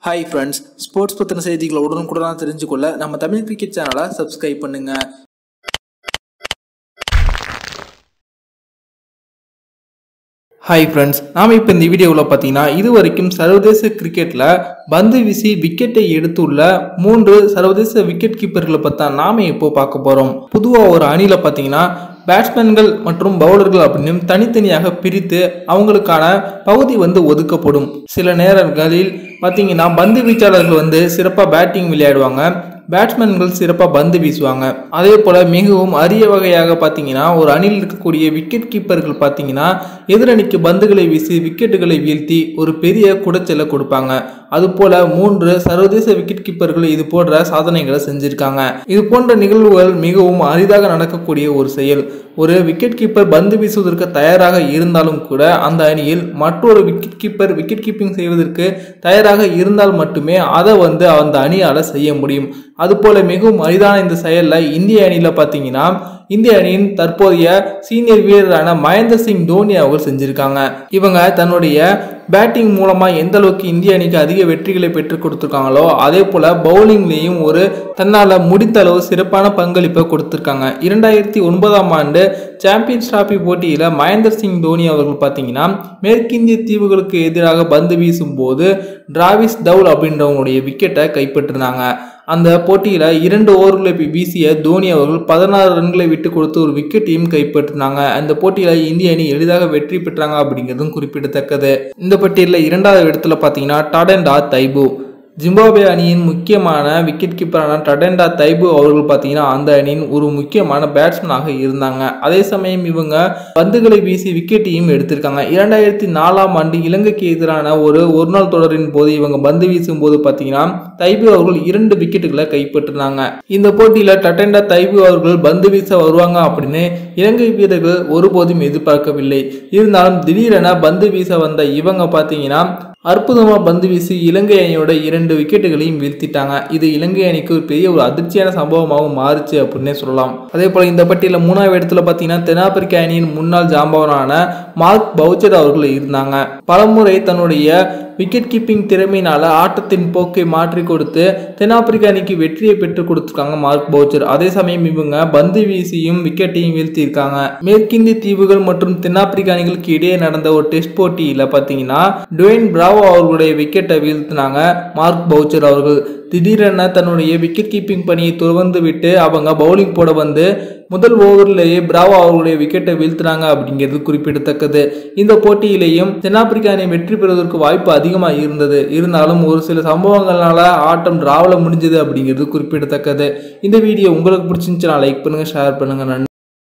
hi friends sports பற்றின செய்திகளை உடனுக்குடனாக தெரிஞ்சுக்கொள்ள நம்ம தமிழ் கிரிக்கெட் சேனலை சப்ஸ்கிரைப் பண்ணுங்க ஹாய் ஃப்ரெண்ட்ஸ் நாம் இப்போ இந்த வீடியோவில் பார்த்தீங்கன்னா இது வரைக்கும் சர்வதேச கிரிக்கெட்டில் பந்து வீசி விக்கெட்டை எடுத்துள்ள மூன்று சர்வதேச விக்கெட் கீப்பர்களை பற்றி தான் நாம் இப்போ பார்க்க போகிறோம் பொதுவாக ஒரு அணியில் பார்த்தீங்கன்னா பேட்ஸ்மேன்கள் மற்றும் பவுலர்கள் அப்படின்னு தனித்தனியாக பிரித்து அவங்களுக்கான பகுதி வந்து ஒதுக்கப்படும் சில நேரங்களில் பார்த்தீங்கன்னா பந்து வீச்சாளர்கள் வந்து சிறப்பாக பேட்டிங் விளையாடுவாங்க பேட்ஸ்மேன்கள் சிறப்பாக பந்து வீசுவாங்க அதே போல் மிகவும் அரிய வகையாக பார்த்தீங்கன்னா ஒரு அணியில் இருக்கக்கூடிய விக்கெட் கீப்பர்கள் பார்த்தீங்கன்னா எதிரணிக்கு பந்துகளை வீசி விக்கெட்டுகளை வீழ்த்தி ஒரு பெரிய குடைச்சலை கொடுப்பாங்க அதுபோல மூன்று சர்வதேச விக்கெட் கீப்பர்கள் இது போன்ற சாதனைகளை செஞ்சிருக்காங்க இது போன்ற நிகழ்வுகள் மிகவும் அரிதாக நடக்கக்கூடிய ஒரு செயல் ஒரு விக்கெட் கீப்பர் பந்து வீசுவதற்கு தயாராக இருந்தாலும் கூட அந்த அணியில் மற்றொரு விக்கெட் கீப்பர் விக்கெட் கீப்பிங் செய்வதற்கு தயாராக இருந்தால் மட்டுமே அதை வந்து அந்த அணியால் செய்ய முடியும் அதுபோல மிகவும் அரிதான இந்த செயலில் இந்திய அணியில் பார்த்தீங்கன்னா இந்திய அணியின் தற்போதைய சீனியர் வீரரான மகேந்திர சிங் தோனி அவர்கள் செஞ்சிருக்காங்க இவங்க தன்னுடைய பேட்டிங் மூலமாக எந்த அளவுக்கு இந்திய அணிக்கு அதிக வெற்றிகளை பெற்றுக் கொடுத்துருக்காங்களோ அதே போல் பவுலிங்லேயும் ஒரு தன்னால் முடித்த அளவு சிறப்பான பங்களிப்பை கொடுத்துருக்காங்க இரண்டாயிரத்தி ஒன்பதாம் ஆண்டு சாம்பியன்ஸ் டிராபி போட்டியில் மகேந்திர சிங் தோனி அவர்கள் பார்த்தீங்கன்னா மேற்கிந்திய தீவுகளுக்கு எதிராக பந்து வீசும்போது டிராவிஸ் டவுல் அப்படின்றவங்களுடைய விக்கெட்டை கைப்பற்றினாங்க அந்த போட்டியில் இரண்டு ஓவர்களை வீசிய தோனி அவர்கள் பதினாறு ரன்களை விட்டு கொடுத்து ஒரு விக்கெட்டையும் கைப்பற்றினாங்க அந்த போட்டியில் இந்திய அணி எளிதாக வெற்றி பெற்றாங்க அப்படிங்கிறதும் குறிப்பிடத்தக்கது இந்த பட்டியலில் இரண்டாவது இடத்துல பார்த்தீங்கன்னா டாடெண்டா தைபு ஜிம்பாபே அணியின் முக்கியமான விக்கெட் கீப்பரான டடெண்டா தைபு அவர்கள் பார்த்தீங்கன்னா அந்த அணியின் ஒரு முக்கியமான பேட்ஸ்மேனாக இருந்தாங்க அதே சமயம் இவங்க பந்துகளை வீசி விக்கெட்டையும் எடுத்திருக்காங்க இரண்டாயிரத்தி நாலாம் ஆண்டு இலங்கைக்கு எதிரான ஒரு ஒரு நாள் தொடரின் போது இவங்க பந்து வீசும் போது பார்த்தீங்கன்னா தைபு அவர்கள் இரண்டு விக்கெட்டுகளை கைப்பற்றினாங்க இந்த போட்டியில் டட்டெண்டா தைபு அவர்கள் பந்து வீச வருவாங்க அப்படின்னு இலங்கை வீரர்கள் ஒருபோதும் எதிர்பார்க்கவில்லை இருந்தாலும் திடீரென பந்து வீச வந்த இவங்க பார்த்தீங்கன்னா அற்புதமாக பந்து வீசி இலங்கை அணியோட இரண்டு விக்கெட்டுகளையும் வீழ்த்திட்டாங்க இது இலங்கை அணிக்கு ஒரு பெரிய ஒரு அதிர்ச்சியான சம்பவமாகவும் மாறுச்சு அப்படின்னே சொல்லலாம் அதே போல் இந்த பட்டியலில் மூணாவது இடத்துல பார்த்தீங்கன்னா தென்னாப்பிரிக்க அணியின் முன்னாள் ஜாம்பவனான மார்க் பவுச்சர் அவர்கள் இருந்தாங்க பலமுறை தன்னுடைய விக்கெட் கீப்பிங் திறமையினால ஆட்டத்தின் போக்கை மாற்றி கொடுத்து தென்னாப்பிரிக்க அணிக்கு வெற்றியை பெற்றுக் கொடுத்துருக்காங்க மார்க் பவுச்சர் அதே சமயம் இவங்க பந்து வீசியும் விக்கெட்டையும் வீழ்த்தியிருக்காங்க மேற்கிந்திய தீவுகள் மற்றும் தென்னாப்பிரிக்க அணிகளுக்கு இடையே நடந்த ஒரு டெஸ்ட் போட்டியில் பார்த்தீங்கன்னா டுவேன் பிராவோ அவர்களுடைய விக்கெட்டை வீழ்த்தினாங்க மார்க் பவுச்சர் அவர்கள் திடீரென தன்னுடைய விக்கெட் கீப்பிங் பணியை துறந்து விட்டு அவங்க பவுலிங் போட வந்து முதல் ஓவரிலேயே பிராவோ அவர்களுடைய விக்கெட்டை வீழ்த்தினாங்க அப்படிங்கிறது குறிப்பிடத்தக்கது இந்த போட்டியிலேயும் தென்னாப்பிரிக்கா அணி வெற்றி பெறுவதற்கு வாய்ப்பு அதிகமாக இருந்தது இருந்தாலும் ஒரு சில சம்பவங்களால ஆட்டம் டிராவில் முடிஞ்சது அப்படிங்கிறது குறிப்பிடத்தக்கது இந்த வீடியோ உங்களுக்கு பிடிச்சிருந்துச்சுன்னா லைக் பண்ணுங்க ஷேர் பண்ணுங்க நன்றி